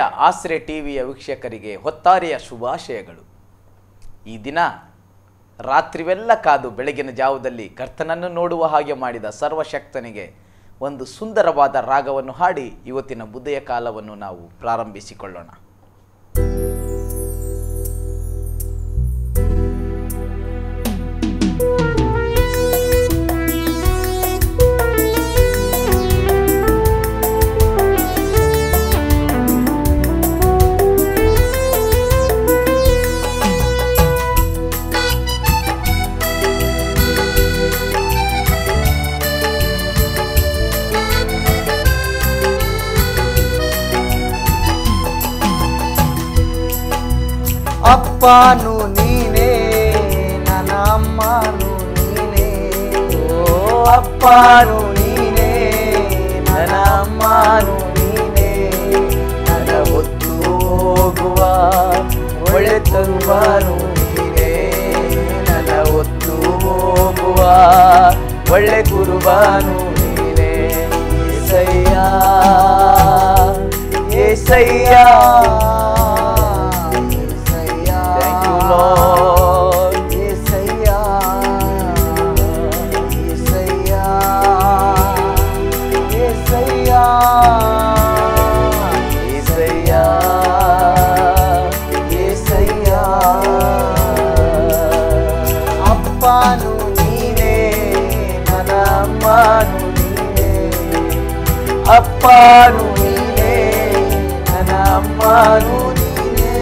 ಪ್ರಿಯ ಆಶ್ರಯ ಟಿವಿಯ ವೀಕ್ಷಕರಿಗೆ ಹೊತ್ತಾರೆಯ ಶುಭಾಶಯಗಳು ಈ ದಿನ ರಾತ್ರಿವೆಲ್ಲ ಕಾದು ಬೆಳಗಿನ ಜಾವದಲ್ಲಿ ಕರ್ತನನ್ನು ನೋಡುವ ಹಾಗೆ ಮಾಡಿದ ಸರ್ವಶಕ್ತನಿಗೆ ಒಂದು ಸುಂದರವಾದ ರಾಗವನ್ನು ಹಾಡಿ ಇವತ್ತಿನ ಬುದ್ಧೆಯ ಕಾಲವನ್ನು ನಾವು ಪ್ರಾರಂಭಿಸಿಕೊಳ್ಳೋಣ ಅಪ್ಪನು ನೀನೇ ನನ್ನ ಅಮ್ಮನು ನೀನೇ ಓ ಅಪ್ಪನು ನೀನೇ ನನ್ನ ಅಮ್ಮನು ನೀನೇ ನನ್ನ ಹೊತ್ತು ಹೋಗುವ ಒಳ್ಳೆ ತರುವಾನು ನೀನೇ ನನ್ನ ಹೊತ್ತು ಹೋಗುವ ಒಳ್ಳೆ ಕುರುಬಾನು ನೀನೇ ಏಸಯ್ಯ ಏಸಯ್ಯ Thank you, Lord. Yesaya, Yesaya, Yesaya, Yesaya, Yesaya. ಅಪ್ಪನು ನೀನೇ ನನ್ನ ಅಮ್ಮನು ನೀನೇ ಅಪ್ಪನು ನೀನೇ ನನ್ನ ಅಮ್ಮನು ನೀನೇ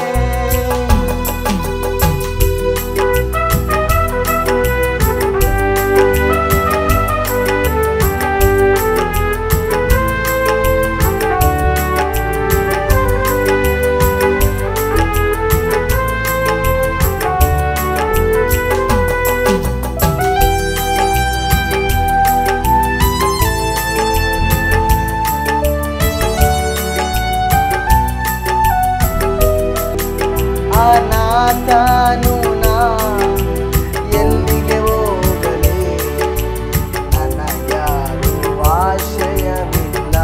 ಅನಾಥನು ನಾ ಎಲ್ಲಿಗೆ ಹೋಗಲಿ ನನ್ನ ಯಾರು ಆಶ್ರಯವಿಲ್ಲ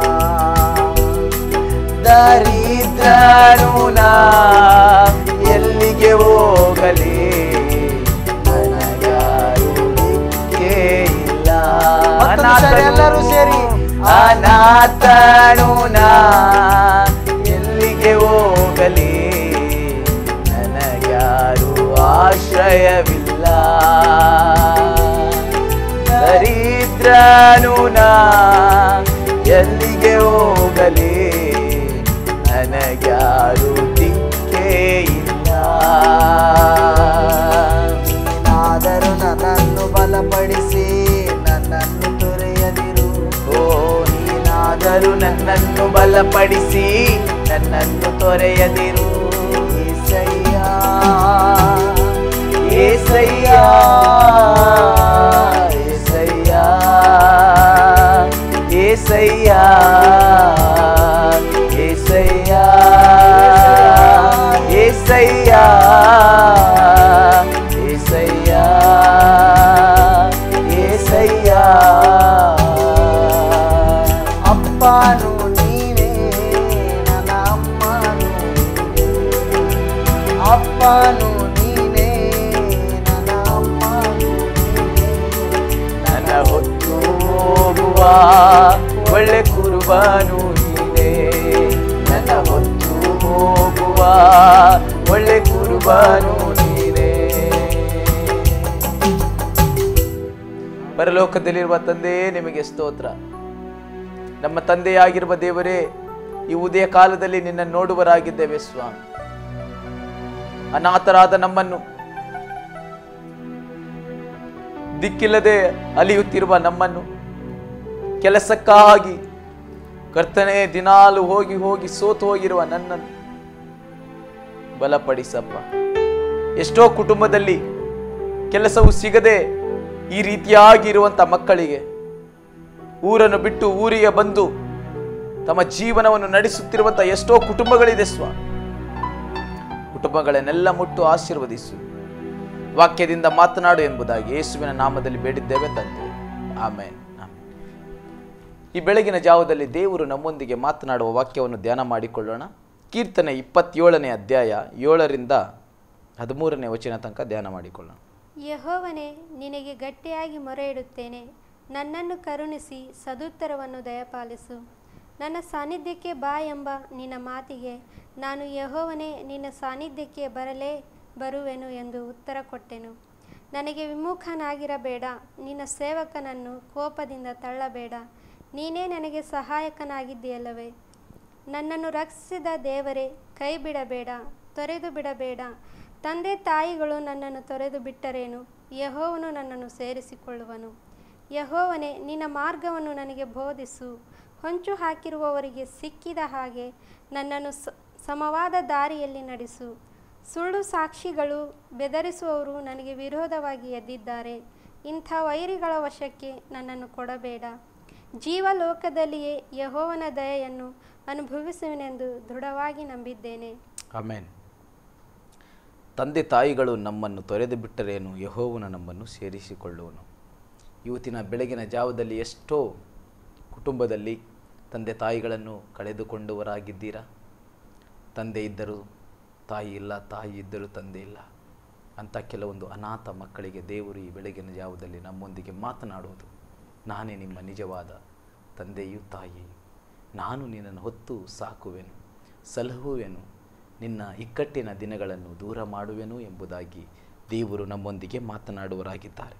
ದರಿದ್ರನು ನಾ ಎಲ್ಲಿಗೆ ಹೋಗಲಿ ನನ್ನ ಯಾರು ದಿಕ್ಕೇ ಇಲ್ಲ ಎಲ್ಲರೂ ಸೇರಿ ಅನಾಥನು ನಾ ಎಲ್ಲಿಗೆ ಹೋಗಲಿ ನನಗ್ಯಾರು ಆಶ್ರಯವಿಲ್ಲ ದರಿದ್ರನು ನಾ ಎಲ್ಲಿಗೆ ಹೋಗಲಿ ನನಗ್ಯಾರು ದಿಕ್ಕೇ ಇಲ್ಲ ನೀನಾದರೂ ನನ್ನನ್ನು ಬಲಪಡಿಸಿ ನನ್ನನ್ನು ತೊರೆಯದಿರು ಓ ನೀನಾದರೂ ನನ್ನನ್ನು ಬಲಪಡಿಸಿ ನನ್ನನ್ನು ತೊರೆಯದಿರು ಏಸಯ್ಯ ಏಸಯ್ಯ ಏಸಯ್ಯ ಏಸಯ್ಯ ಏಸಯ್ಯ ಏಸಯ್ಯ ಏಸಯ್ಯ ಏಸಯ್ಯ ಅಪ್ಪನು ನೀನೇ ನನ್ನ ಅಮ್ಮನು ನೀನೇ ಅಪ್ಪನು ನೀನೇ ನನ್ನ ಅಮ್ಮನು ನೀನೇ ನನ್ನ ಹೊತ್ತು ಹೋಗುವ ಒಳ್ಳೆ ಕುರುಬಾನು ನೀನೇ ನನ್ನ ಹೊತ್ತು ಹೋಗುವ ಒಳ್ಳೆ ಕುರುಬಾನು ನೀನೇ ಪರಲೋಕದಲ್ಲಿರುವ ತಂದೆ ನಿಮಗೆ ಸ್ತೋತ್ರ ನಮ್ಮ ತಂದೆಯಾಗಿರುವ ದೇವರೇ ಈ ಉದಯ ಕಾಲದಲ್ಲಿ ನಿನ್ನ ನೋಡುವರಾಗಿದ್ದೇವೆ ಸ್ವಾಮಿ ಅನಾಥರಾದ ನಮ್ಮನ್ನು ದಿಕ್ಕಿಲ್ಲದೆ ಅಲಿಯುತ್ತಿರುವ ನಮ್ಮನ್ನು ಕೆಲಸಕ್ಕಾಗಿ ಕರ್ತನೆ ದಿನಾಲು ಹೋಗಿ ಹೋಗಿ ಸೋತು ಹೋಗಿರುವ ನನ್ನನ್ನು ಬಲಪಡಿಸಪ್ಪ ಎಷ್ಟೋ ಕುಟುಂಬದಲ್ಲಿ ಕೆಲಸವು ಸಿಗದೆ ಈ ರೀತಿಯಾಗಿ ಇರುವಂಥ ಮಕ್ಕಳಿಗೆ ಊರನ್ನು ಬಿಟ್ಟು ಊರಿಗೆ ಬಂದು ತಮ್ಮ ಜೀವನವನ್ನು ನಡೆಸುತ್ತಿರುವಂಥ ಎಷ್ಟೋ ಕುಟುಂಬಗಳಿದೆ ಸ್ವಾಮಿ ಕುಟುಂಬಗಳನ್ನೆಲ್ಲ ಮುಟ್ಟು ಆಶೀರ್ವದಿಸು ವಾಕ್ಯದಿಂದ ಮಾತನಾಡು ಎಂಬುದಾಗಿ ಯೇಸುವಿನ ನಾಮದಲ್ಲಿ ಬೇಡಿದ್ದೇವೆ ತಂದೆ ಆಮೇನ್ ಆಮೇನ್. ಈ ಬೆಳಗಿನ ಜಾವದಲ್ಲಿ ದೇವರು ನಮ್ಮೊಂದಿಗೆ ಮಾತನಾಡುವ ವಾಕ್ಯವನ್ನು ಧ್ಯಾನ ಮಾಡಿಕೊಳ್ಳೋಣ ಕೀರ್ತನೆ ಇಪ್ಪತ್ತೇಳನೇ ಅಧ್ಯಾಯ ಏಳರಿಂದ ಹದಿಮೂರನೇ ವಚನ ತನಕ ಧ್ಯಾನ ಮಾಡಿಕೊಳ್ಳೋಣ ಯಹೋವನೇ ನಿನಗೆ ಗಟ್ಟಿಯಾಗಿ ಮೊರೆ ಇಡುತ್ತೇನೆ ನನ್ನನ್ನು ಕರುಣಿಸಿ ಸದುತ್ತರವನ್ನು ದಯಪಾಲಿಸು ನನ್ನ ಸಾನ್ನಿಧ್ಯಕ್ಕೆ ಬಾ ಎಂಬ ನಿನ್ನ ಮಾತಿಗೆ ನಾನು ಯಹೋವನೇ ನಿನ್ನ ಸಾನ್ನಿಧ್ಯಕ್ಕೆ ಬರಲೇ ಬರುವೆನು ಎಂದು ಉತ್ತರ ಕೊಟ್ಟೆನು ನನಗೆ ವಿಮುಖನಾಗಿರಬೇಡ ನಿನ್ನ ಸೇವಕನನ್ನು ಕೋಪದಿಂದ ತಳ್ಳಬೇಡ ನೀನೇ ನನಗೆ ಸಹಾಯಕನಾಗಿದ್ದೀಯಲ್ಲವೇ ನನ್ನನ್ನು ರಕ್ಷಿಸಿದ ದೇವರೇ ಕೈ ಬಿಡಬೇಡ ತೊರೆದು ಬಿಡಬೇಡ ತಂದೆ ತಾಯಿಗಳು ನನ್ನನ್ನು ತೊರೆದು ಬಿಟ್ಟರೇನು ಯಹೋವನು ನನ್ನನ್ನು ಸೇರಿಸಿಕೊಳ್ಳುವನು ಯಹೋವನೇ ನಿನ್ನ ಮಾರ್ಗವನ್ನು ನನಗೆ ಬೋಧಿಸು ಹೊಂಚು ಹಾಕಿರುವವರಿಗೆ ಸಿಕ್ಕಿದ ಹಾಗೆ ನನ್ನನ್ನು ಸ ಸಮವಾದ ದಾರಿಯಲ್ಲಿ ನಡೆಸು ಸುಳ್ಳು ಸಾಕ್ಷಿಗಳು ಬೆದರಿಸುವವರು ನನಗೆ ವಿರೋಧವಾಗಿ ಎದ್ದಿದ್ದಾರೆ ಇಂಥ ವೈರಿಗಳ ವಶಕ್ಕೆ ನನ್ನನ್ನು ಕೊಡಬೇಡ ಜೀವಲೋಕದಲ್ಲಿಯೇ ಯಹೋವನ ದಯೆಯನ್ನು ಅನುಭವಿಸುವೆನೆಂದು ದೃಢವಾಗಿ ನಂಬಿದ್ದೇನೆ ಆಮೇನ್ ತಂದೆ ತಾಯಿಗಳು ನಮ್ಮನ್ನು ತೊರೆದು ಬಿಟ್ಟರೇನು ಯಹೋವನ ನಮ್ಮನ್ನು ಸೇರಿಸಿಕೊಳ್ಳುವನು ಇವತ್ತಿನ ಬೆಳಗಿನ ಜಾವದಲ್ಲಿ ಎಷ್ಟೋ ಕುಟುಂಬದಲ್ಲಿ ತಂದೆ ತಾಯಿಗಳನ್ನು ಕಳೆದುಕೊಂಡವರಾಗಿದ್ದೀರಾ ತಂದೆ ಇದ್ದರೂ ತಾಯಿ ಇಲ್ಲ ತಾಯಿ ಇದ್ದರೂ ತಂದೆ ಇಲ್ಲ ಅಂತ ಕೆಲವೊಂದು ಅನಾಥ ಮಕ್ಕಳಿಗೆ ದೇವರು ಈ ಬೆಳಗಿನ ಜಾವದಲ್ಲಿ ನಮ್ಮೊಂದಿಗೆ ಮಾತನಾಡುವುದು ನಾನೇ ನಿಮ್ಮ ನಿಜವಾದ ತಂದೆಯೂ ತಾಯಿಯೂ ನಾನು ನಿನ್ನನ್ನು ಹೊತ್ತು ಸಾಕುವೆನು ಸಲಹುವೆನು ನಿನ್ನ ಇಕ್ಕಟ್ಟಿನ ದಿನಗಳನ್ನು ದೂರ ಮಾಡುವೆನು ಎಂಬುದಾಗಿ ದೇವರು ನಮ್ಮೊಂದಿಗೆ ಮಾತನಾಡುವರಾಗಿದ್ದಾರೆ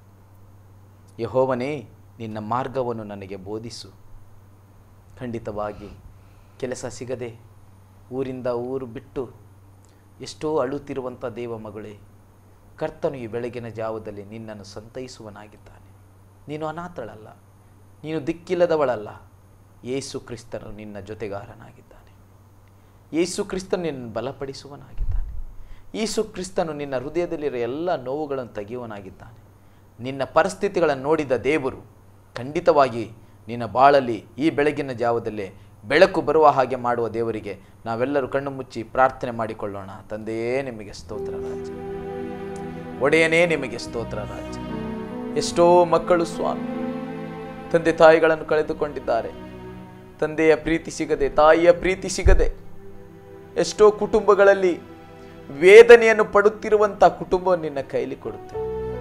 ಯಹೋವನೇ ನಿನ್ನ ಮಾರ್ಗವನ್ನು ನನಗೆ ಬೋಧಿಸು ಖಂಡಿತವಾಗಿ ಕೆಲಸ ಸಿಗದೆ ಊರಿಂದ ಊರು ಬಿಟ್ಟು ಎಷ್ಟೋ ಅಳುತ್ತಿರುವಂಥ ದೇವ ಮಗಳೇ ಕರ್ತನು ಈ ಬೆಳಗಿನ ಜಾವದಲ್ಲಿ ನಿನ್ನನ್ನು ಸಂತೈಸುವನಾಗಿದ್ದಾನೆ ನೀನು ಅನಾಥಳಲ್ಲ ನೀನು ದಿಕ್ಕಿಲ್ಲದವಳಲ್ಲ ಯೇಸು ಕ್ರಿಸ್ತನು ನಿನ್ನ ಜೊತೆಗಾರನಾಗಿದ್ದಾನೆ ಯೇಸು ಕ್ರಿಸ್ತನು ನಿನ್ನನ್ನು ಬಲಪಡಿಸುವನಾಗಿದ್ದಾನೆ ಯೇಸು ಕ್ರಿಸ್ತನು ನಿನ್ನ ಹೃದಯದಲ್ಲಿರೋ ಎಲ್ಲ ನೋವುಗಳನ್ನು ತೆಗೆಯುವನಾಗಿದ್ದಾನೆ ನಿನ್ನ ಪರಿಸ್ಥಿತಿಗಳನ್ನು ನೋಡಿದ ದೇವರು ಖಂಡಿತವಾಗಿ ನಿನ್ನ ಬಾಳಲ್ಲಿ ಈ ಬೆಳಗಿನ ಜಾವದಲ್ಲೇ ಬೆಳಕು ಬರುವ ಹಾಗೆ ಮಾಡುವ ದೇವರಿಗೆ ನಾವೆಲ್ಲರೂ ಕಣ್ಣು ಮುಚ್ಚಿ ಪ್ರಾರ್ಥನೆ ಮಾಡಿಕೊಳ್ಳೋಣ ತಂದೆಯೇ ನಿಮಗೆ ಸ್ತೋತ್ರ ರಾಜ ಒಡೆಯನೇ ನಿಮಗೆ ಸ್ತೋತ್ರ ರಾಜ ಎಷ್ಟೋ ಮಕ್ಕಳು ಸ್ವಾಮಿ ತಂದೆ ತಾಯಿಗಳನ್ನು ಕಳೆದುಕೊಂಡಿದ್ದಾರೆ ತಂದೆಯ ಪ್ರೀತಿ ಸಿಗದೆ ತಾಯಿಯ ಪ್ರೀತಿ ಸಿಗದೆ ಎಷ್ಟೋ ಕುಟುಂಬಗಳಲ್ಲಿ ವೇದನೆಯನ್ನು ಪಡುತ್ತಿರುವಂಥ ಕುಟುಂಬ ನಿನ್ನ ಕೈಲಿ ಕೊಡುತ್ತೆ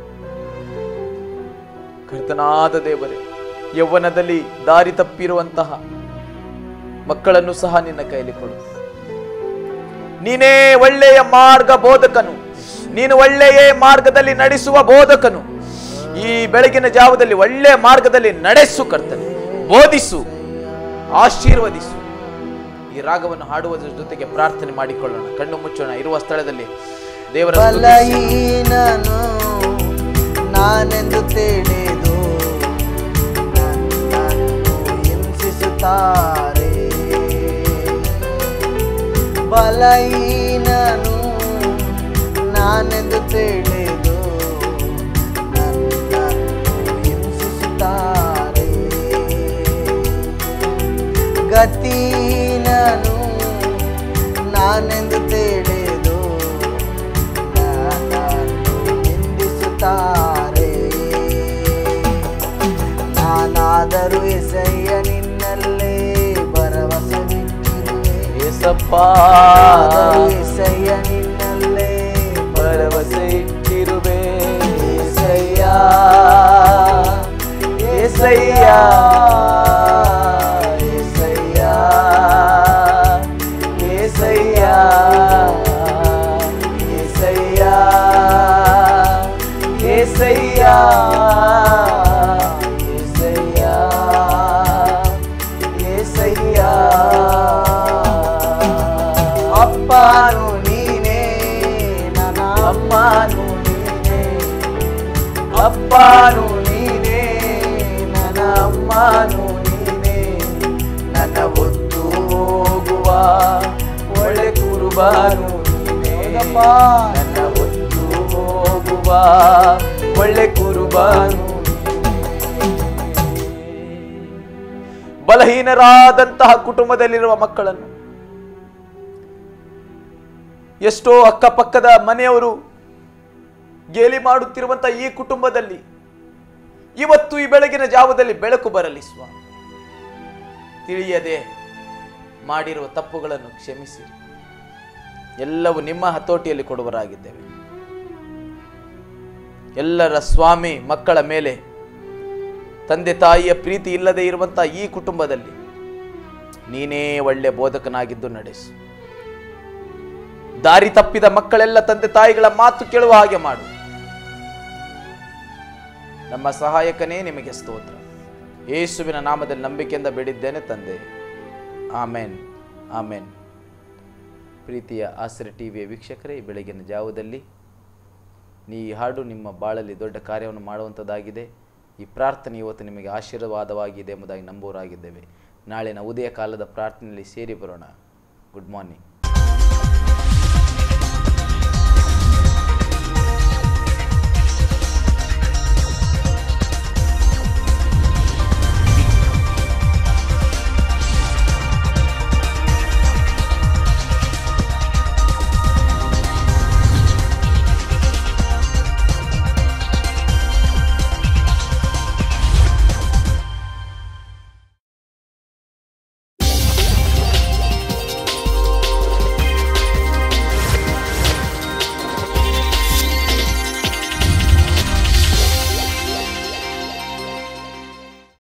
ಕರ್ತನಾದ ದೇವರೇ ಯೌವನದಲ್ಲಿ ದಾರಿ ತಪ್ಪಿರುವಂತಹ ಮಕ್ಕಳನ್ನು ಸಹ ನಿನ್ನ ಕೈಲಿ ಕೊಡುತ್ತೆ ನೀನೇ ಒಳ್ಳೆಯ ಮಾರ್ಗ ಬೋಧಕನು ನೀನು ಒಳ್ಳೆಯ ಮಾರ್ಗದಲ್ಲಿ ನಡೆಸುವ ಬೋಧಕನು ಈ ಬೆಳಗಿನ ಜಾವದಲ್ಲಿ ಒಳ್ಳೆಯ ಮಾರ್ಗದಲ್ಲಿ ನಡೆಸು ಕರ್ತನೆ ಬೋಧಿಸು ಆಶೀರ್ವದಿಸು ಈ ರಾಗವನ್ನು ಹಾಡುವುದರ ಜೊತೆಗೆ ಪ್ರಾರ್ಥನೆ ಮಾಡಿಕೊಳ್ಳೋಣ ಕಣ್ಣು ಮುಚ್ಚೋಣ ಇರುವ ಸ್ಥಳದಲ್ಲಿ ದೇವರ ಸ್ತುತಿಸಿ. ಬಲಹೀನನು ನಾನೆಂದು ತಿಳಿದು ನನ್ನನ್ನು ಹಿಂಸಿಸುತ್ತಾರೆ ಬಲಹೀನನು ನಾನೆಂದು ತಿಳಿದು ನನ್ನನ್ನು ಹಿಂಸಿಸುತ್ತಾರೆ ಗತೀನನು ನಾನೆಂದು ತಿಳಿದು ನನ್ನನ್ನು ನಿಂದಿಸುತ್ತಾರೆ ನಾನಾದರೂ ಎಸಯ್ಯ ನಿನ್ನಲ್ಲೇ ಭರವಸೆ ಬಿಟ್ಟಿರುವೆ ಏಸಪ್ಪ ನಾನಾದರೂ ಎಸಯ್ಯ ನಿನ್ನಲ್ಲೇ ಭರವಸೆ ಇಟ್ಟಿರುವೆ ಏಸಯ್ಯ ಏಸಯ್ಯ ಏಸಯ್ಯ ಏಸಯ್ಯ ಏಸಯ್ಯ ಏಸಯ್ಯ ಏಸಯ್ಯ ಏಸಯ್ಯ ಅಪ್ಪನು ನೀನೇ ನನ್ನ ಅಮ್ಮನು ನೀನೇ ಅಪ್ಪನು ನೀನೇ ನನ್ನ ಅಮ್ಮನು ನೀನೇ ನನ್ನ ಹೊತ್ತು ಹೋಗುವ ಒಳ್ಳೆ ಕುರುಬಾನು ನೀನೇ ಹೌದಪ್ಪ. ನನ್ನ ಹೊತ್ತು ಹೋಗುವ ಒಳ್ಳೆ ಕುರುಬಾನು ಬಲಹೀನರಾದಂತಹ ಕುಟುಂಬದಲ್ಲಿರುವ ಮಕ್ಕಳನ್ನು ಎಷ್ಟೋ ಅಕ್ಕಪಕ್ಕದ ಮನೆಯವರು ಗೇಲಿ ಮಾಡುತ್ತಿರುವಂತಹ ಈ ಕುಟುಂಬದಲ್ಲಿ ಇವತ್ತು ಈ ಬೆಳಗಿನ ಜಾವದಲ್ಲಿ ಬೆಳಕು ಬರಲಿ ಸ್ವಾಮಿ ತಿಳಿಯದೆ ಮಾಡಿರುವ ತಪ್ಪುಗಳನ್ನು ಕ್ಷಮಿಸಿರಿ ಎಲ್ಲವೂ ನಿಮ್ಮ ಹತೋಟಿಯಲ್ಲಿ ಕೊಡುವರಾಗಿದ್ದೇವೆ ಎಲ್ಲರ ಸ್ವಾಮಿ ಮಕ್ಕಳ ಮೇಲೆ ತಂದೆ ತಾಯಿಯ ಪ್ರೀತಿ ಇಲ್ಲದೆ ಇರುವಂಥ ಈ ಕುಟುಂಬದಲ್ಲಿ ನೀನೇ ಒಳ್ಳೆ ಬೋಧಕನಾಗಿದ್ದು ನಡೆಸು ದಾರಿ ತಪ್ಪಿದ ಮಕ್ಕಳೆಲ್ಲ ತಂದೆ ತಾಯಿಗಳ ಮಾತು ಕೇಳುವ ಹಾಗೆ ಮಾಡು ನಮ್ಮ ಸಹಾಯಕನೇ ನಿಮಗೆ ಸ್ತೋತ್ರ ಯೇಸುವಿನ ನಾಮದಲ್ಲಿ ನಂಬಿಕೆಯಿಂದ ಬೇಡಿದ್ದೇನೆ ತಂದೆ ಆಮೇನ್ ಆಮೇನ್ ಪ್ರೀತಿಯ ಆಸರೆ ಟಿವಿಯ ವೀಕ್ಷಕರೇ ಈ ಬೆಳಗಿನ ಜಾವದಲ್ಲಿ ನೀ ಈ ಹಾಡು ನಿಮ್ಮ ಬಾಳಲ್ಲಿ ದೊಡ್ಡ ಕಾರ್ಯವನ್ನು ಮಾಡುವಂಥದ್ದಾಗಿದೆ ಈ ಪ್ರಾರ್ಥನೆ ಇವತ್ತು ನಿಮಗೆ ಆಶೀರ್ವಾದವಾಗಿದೆ ಎಂಬುದಾಗಿ ನಂಬುವರಾಗಿದ್ದೇವೆ ನಾಳಿನ ಉದಯ ಕಾಲದ ಪ್ರಾರ್ಥನೆಯಲ್ಲಿ ಸೇರಿ ಬರೋಣ ಗುಡ್ ಮಾರ್ನಿಂಗ್